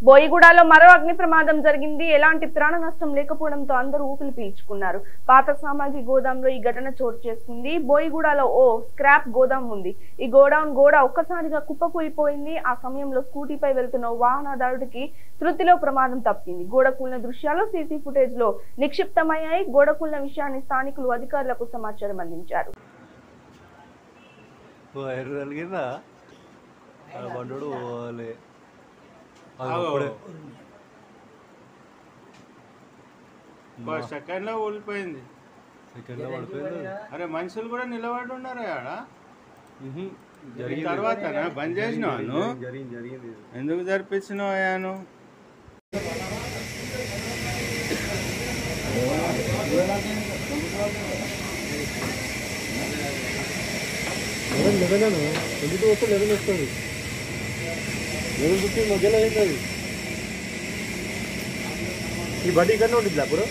బోయిగూడలో మరో అగ్ని ప్రమాదం జరిగింది ఎలాంటి ప్రాణ నష్టం లేకపోవడంతో అందరూ ఊపిరి పీల్చుకున్నారు పాత సామాగ్రి గోదాంలో ఈ ఘటన చోటు చేసుకుంది బోయిగూడలో ఓ స్క్రాప్ గోదాం ఉంది ఈ గోడౌన్ గోడ ఒక్కసారిగా కుప్పకూలిపోయింది ఆ సమయంలో స్కూటీపై వెళ్తున్న ఓ వాహనదారుడికి తృప్తిలో ప్రమాదం తప్పింది గోడ కూలిన దృశ్యాలు సీసీ ఫుటేజ్ లో నిక్షిప్తమయ్యాయి గోడ కూలిన విషయాన్ని స్థానికులు అధికారులకు సమాచారం అందించారు వైర్ కలిగిందా ఆ బండోడు పోవాలి అది ఆగో. అప్పుడే ఒక సెకండ్ లో ఊలిపోయింది సెకండ్ లో పడిపోయింది అరే మనుషులు కూడా నిలబడి ఉన్నారు ఆడ మ్హూ. ఈ జరిగింది తర్వాత బంద్ చేసినావు నువ్వు జరిగింది జరిగింది ఎందుకు జరిపించినావు అయ్యాను లెవెన్ లెవెన్ అను ఎందుకు వస్తే లెవెన్ వస్తుంది లెవెన్ ఫిఫ్టీన్ మధ్యలో అవుతుంది ఈ బడ్డీ ఇక్కడనే ఉంటుంది అప్పుడు